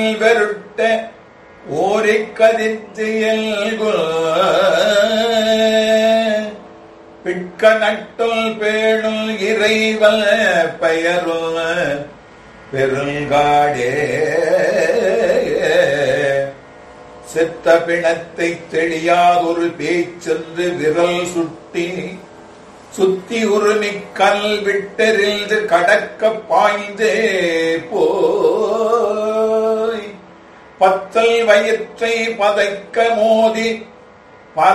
வெருட்ட ஓரிக் கதித்து எல்குல் பிட்க நட்டுள் பேணுள் இறைவல் பெயருள் பெருங்காடே செத்த பிணத்தை தெளியாதொரு பேச்சென்று விரல் சுட்டி சுத்தி உருமி கல் விட்டெறிந்து கடக்க பாய்ந்தே போய் பத்தல் வயிற்றை பதைக்க மோதி